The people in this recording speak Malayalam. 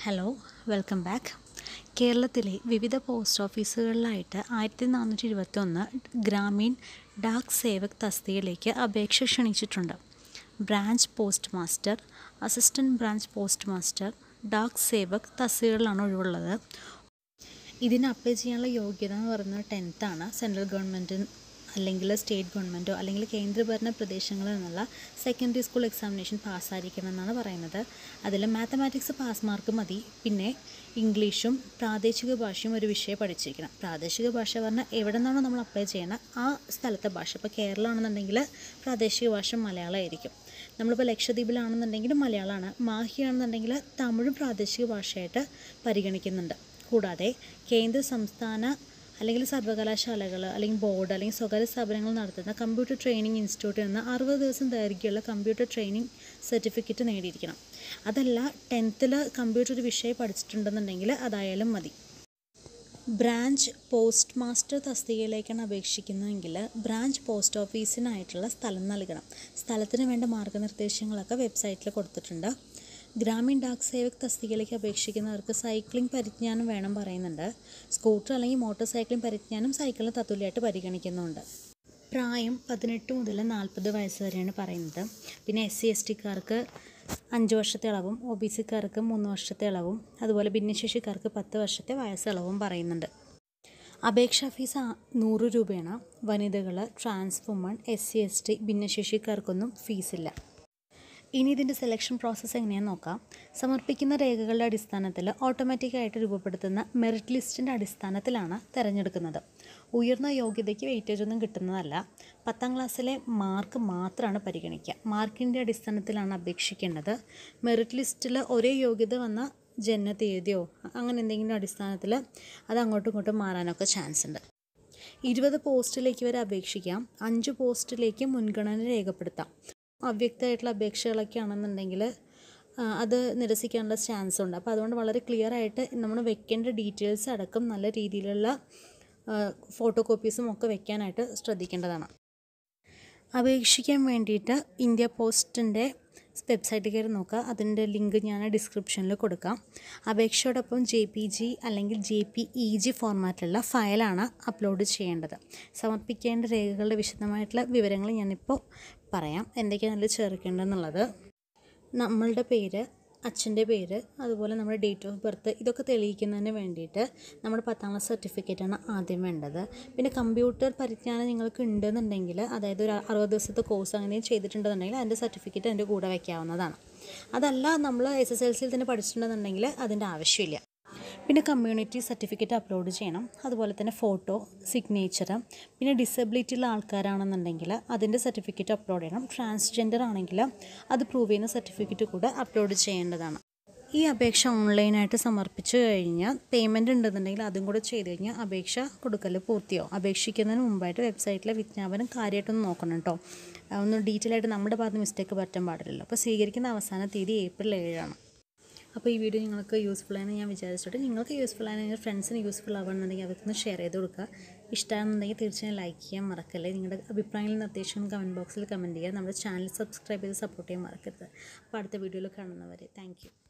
ഹലോ വെൽക്കം ബാക്ക് കേരളത്തിലെ വിവിധ പോസ്റ്റ് ഓഫീസുകളിലായിട്ട് ആയിരത്തി നാനൂറ്റി ഇരുപത്തി ഒന്ന് ഗ്രാമീൺ ഡാക് സേവക് തസ്തികയിലേക്ക് അപേക്ഷ ക്ഷണിച്ചിട്ടുണ്ട് branch post master assistant branch post master Dak Sevak തസ്തികകളിലാണ് ഒഴിവുള്ളത് ഇതിന് അപ്ലൈ ചെയ്യാനുള്ള യോഗ്യത എന്ന് പറയുന്നത് ടെൻത്താണ് സെൻട്രൽ ഗവൺമെൻറ് അല്ലെങ്കിൽ സ്റ്റേറ്റ് ഗവൺമെൻറ്റോ അല്ലെങ്കിൽ കേന്ദ്രഭരണ പ്രദേശങ്ങളിൽ നിന്നുള്ള സെക്കൻഡറി സ്കൂൾ എക്സാമിനേഷൻ പാസ്സായിരിക്കണം എന്നാണ് പറയുന്നത് അതിൽ മാത്തമാറ്റിക്സ് പാസ് മാർക്ക് മതി പിന്നെ ഇംഗ്ലീഷും പ്രാദേശിക ഭാഷയും ഒരു വിഷയം പഠിച്ചിരിക്കണം പ്രാദേശിക ഭാഷ പറഞ്ഞാൽ എവിടെ നിന്നാണോ നമ്മൾ അപ്ലൈ ചെയ്യണം ആ സ്ഥലത്തെ ഭാഷ ഇപ്പോൾ കേരളമാണെന്നുണ്ടെങ്കിൽ പ്രാദേശിക ഭാഷ മലയാളമായിരിക്കും നമ്മളിപ്പോൾ ലക്ഷദ്വീപിലാണെന്നുണ്ടെങ്കിൽ മലയാളമാണ് മാഹിയാണെന്നുണ്ടെങ്കിൽ തമിഴ് പ്രാദേശിക ഭാഷയായിട്ട് പരിഗണിക്കുന്നുണ്ട് കൂടാതെ കേന്ദ്ര സംസ്ഥാന അല്ലെങ്കിൽ സർവകലാശാലകൾ അല്ലെങ്കിൽ ബോർഡ് അല്ലെങ്കിൽ സ്വകാര്യ സ്ഥാപനങ്ങൾ നടത്തുന്ന കമ്പ്യൂട്ടർ ട്രെയിനിങ് ഇൻസ്റ്റിറ്റ്യൂട്ടിൽ നിന്ന് അറുപത് ദിവസം ദൈർഘ്യമുള്ള കമ്പ്യൂട്ടർ ട്രെയിനിങ് സർട്ടിഫിക്കറ്റ് നേടിയിരിക്കണം അതല്ല ടെൻത്തിൽ കമ്പ്യൂട്ടർ ഒരു വിഷയം പഠിച്ചിട്ടുണ്ടെന്നുണ്ടെങ്കിൽ അതായാലും മതി ബ്രാഞ്ച് പോസ്റ്റ് മാസ്റ്റർ തസ്തികയിലേക്കാണ് അപേക്ഷിക്കുന്നതെങ്കിൽ ബ്രാഞ്ച് പോസ്റ്റ് ഓഫീസിനായിട്ടുള്ള സ്ഥലം നൽകണം സ്ഥലത്തിന് വേണ്ട മാർഗ്ഗനിർദ്ദേശങ്ങളൊക്കെ വെബ്സൈറ്റിൽ കൊടുത്തിട്ടുണ്ട് ഗ്രാമീൺ ഡാക് സേവക് തസ്തികയിലേക്ക് അപേക്ഷിക്കുന്നവർക്ക് സൈക്ലിംഗ് പരിജ്ഞാനം വേണം പറയുന്നുണ്ട് സ്കൂട്ടർ അല്ലെങ്കിൽ മോട്ടോർ സൈക്ലിംഗ് പരിജ്ഞാനം സൈക്കിളിന് തത്തുല്യമായിട്ട് പരിഗണിക്കുന്നുണ്ട് പ്രായം പതിനെട്ട് മുതൽ നാൽപ്പത് വയസ്സ് വരെയാണ് പറയുന്നത് പിന്നെ എസ് സി എസ് ടിക്കാർക്ക് അഞ്ച് വർഷത്തെ ഇളവും ഒ ബി സിക്കാർക്ക് മൂന്ന് വർഷത്തെ ഇളവും അതുപോലെ ഭിന്നശേഷിക്കാർക്ക് പത്ത് വർഷത്തെ വയസ്സിളവും പറയുന്നുണ്ട് അപേക്ഷാ ഫീസ് നൂറ് രൂപയാണ് വനിതകൾ trans woman S C S T ഭിന്നശേഷിക്കാർക്കൊന്നും ഫീസില്ല ഇനി ഇതിൻ്റെ സെലക്ഷൻ പ്രോസസ്സ് എങ്ങനെയാണെന്ന് നോക്കാം സമർപ്പിക്കുന്ന രേഖകളുടെ അടിസ്ഥാനത്തിൽ ഓട്ടോമാറ്റിക്കായിട്ട് രൂപപ്പെടുത്തുന്ന മെറിറ്റ് ലിസ്റ്റിൻ്റെ അടിസ്ഥാനത്തിലാണ് തിരഞ്ഞെടുക്കുന്നത് ഉയർന്ന യോഗ്യതയ്ക്ക് വെയിറ്റേജ് ഒന്നും കിട്ടുന്നതല്ല പത്താം ക്ലാസ്സിലെ മാർക്ക് മാത്രമാണ് പരിഗണിക്കുക മാർക്കിൻ്റെ അടിസ്ഥാനത്തിലാണ് അപേക്ഷിക്കേണ്ടത് മെറിറ്റ് ലിസ്റ്റിൽ ഒരേ യോഗ്യത വന്ന ജനന തീയതിയോ അങ്ങനെ എന്തെങ്കിലും അടിസ്ഥാനത്തിൽ അത് അങ്ങോട്ടും ഇങ്ങോട്ടും മാറാനൊക്കെ ചാൻസ് ഉണ്ട് ഇരുപത് പോസ്റ്റിലേക്ക് വരെ അപേക്ഷിക്കാം അഞ്ച് പോസ്റ്റിലേക്ക് മുൻഗണന രേഖപ്പെടുത്താം അവ്യക്തമായിട്ടുള്ള അപേക്ഷകളൊക്കെ ആണെന്നുണ്ടെങ്കിൽ അത് നിരസിക്കാനുള്ള ചാൻസ് ഉണ്ട് അപ്പോൾ അതുകൊണ്ട് വളരെ ക്ലിയർ ആയിട്ട് നമ്മൾ വെക്കേണ്ട ഡീറ്റെയിൽസ് അടക്കം നല്ല രീതിയിലുള്ള ഫോട്ടോ കോപ്പീസും ഒക്കെ വെക്കാനായിട്ട് ശ്രദ്ധിക്കേണ്ടതാണ് അപേക്ഷിക്കാൻ വേണ്ടിയിട്ട് ഇന്ത്യ പോസ്റ്റിൻ്റെ വെബ്സൈറ്റിൽ കയറി നോക്കുക അതിൻ്റെ ലിങ്ക് ഞാൻ ഡിസ്ക്രിപ്ഷനിൽ കൊടുക്കാം അപേക്ഷയോടൊപ്പം ജെ പി ജി അല്ലെങ്കിൽ ജെ പി ഇ ജി ഫോർമാറ്റിലുള്ള ഫയലാണ് അപ്ലോഡ് ചെയ്യേണ്ടത് സമർപ്പിക്കേണ്ട രേഖകളുടെ വിശദമായിട്ടുള്ള വിവരങ്ങൾ ഞാനിപ്പോൾ പറയാം എന്തൊക്കെയാണ് അതിൽ ചേർക്കേണ്ടതെന്നുള്ളത് നമ്മളുടെ പേര് അച്ഛൻ്റെ പേര് അതുപോലെ നമ്മുടെ ഡേറ്റ് ഓഫ് ബർത്ത് ഇതൊക്കെ തെളിയിക്കുന്നതിന് വേണ്ടിയിട്ട് നമ്മുടെ പത്താം ക്ലാസ് സർട്ടിഫിക്കറ്റാണ് ആദ്യം വേണ്ടത് പിന്നെ കമ്പ്യൂട്ടർ പരിജ്ഞാനം നിങ്ങൾക്ക് ഉണ്ടെന്നുണ്ടെങ്കിൽ അതായത് ഒരു അറുപത് ദിവസത്തെ കോഴ്സ് അങ്ങനെ ചെയ്തിട്ടുണ്ടെന്നുണ്ടെങ്കിൽ അതിൻ്റെ സർട്ടിഫിക്കറ്റ് അതിൻ്റെ കൂടെ വയ്ക്കാവുന്നതാണ് അതല്ല നമ്മൾ എസ് എസ് എൽ സിയിൽ തന്നെ പഠിച്ചിട്ടുണ്ടെന്നുണ്ടെങ്കിൽ അതിൻ്റെ ആവശ്യമില്ല പിന്നെ കമ്മ്യൂണിറ്റി സർട്ടിഫിക്കറ്റ് അപ്ലോഡ് ചെയ്യണം അതുപോലെ തന്നെ ഫോട്ടോ സിഗ്നേച്ചർ പിന്നെ ഡിസബിലിറ്റി ഉള്ള ആൾക്കാരാണെന്നുണ്ടെങ്കിൽ അതിൻ്റെ സർട്ടിഫിക്കറ്റ് അപ്ലോഡ് ചെയ്യണം ട്രാൻസ്ജെൻഡർ ആണെങ്കിൽ അത് പ്രൂവ് ചെയ്യുന്ന സർട്ടിഫിക്കറ്റ് കൂടെ അപ്ലോഡ് ചെയ്യേണ്ടതാണ് ഈ അപേക്ഷ ഓൺലൈനായിട്ട് സമർപ്പിച്ചു കഴിഞ്ഞാൽ പേയ്മെൻറ്റ് ഉണ്ടെന്നുണ്ടെങ്കിൽ അതും കൂടെ ചെയ്ത് കഴിഞ്ഞാൽ അപേക്ഷ കൊടുക്കൽ പൂർത്തിയാവും അപേക്ഷിക്കുന്നതിന് മുമ്പായിട്ട് വെബ്സൈറ്റിലെ വിജ്ഞാപനം കാര്യമായിട്ടൊന്ന് നോക്കണം കേട്ടോ ഒന്ന് ഡീറ്റെയിൽ ആയിട്ട് നമ്മുടെ ഭാഗത്ത് മിസ്റ്റേക്ക് പറ്റാൻ പാടില്ലല്ലോ അപ്പോൾ സ്വീകരിക്കുന്ന അവസാന തീയതി ഏപ്രിൽ ഏഴാണ് അപ്പോൾ ഈ വീഡിയോ നിങ്ങൾക്ക് യൂസ്ഫുൾ ആയെന്ന് ഞാൻ വിചാരിച്ചിട്ട് നിങ്ങൾക്ക് യൂസ്ഫുൾ ആയ നിങ്ങളുടെ ഫ്രണ്ട്സിന് യൂസ്ഫുൾ ആവുകയാണെന്നുണ്ടെങ്കിൽ അവർക്കൊന്ന് ഷെയർ ചെയ്ത് കൊടുക്കുക ഇഷ്ടമാണെന്നുണ്ടെങ്കിൽ തീർച്ചയായും ലൈക്ക് ചെയ്യാൻ മറക്കല്ലേ നിങ്ങളുടെ അഭിപ്രായങ്ങളും നിർദ്ദേശങ്ങളും കമൻറ്റ് ബോക്സിൽ കമൻറ്റ് ചെയ്യുക നമ്മുടെ ചാനൽ സബ്സ്ക്രൈബ് ചെയ്ത് സപ്പോർട്ട് ചെയ്യാൻ മറക്കരുത് അപ്പോൾ അടുത്ത വീഡിയോയിൽ കാണുന്നവരെ താങ്ക്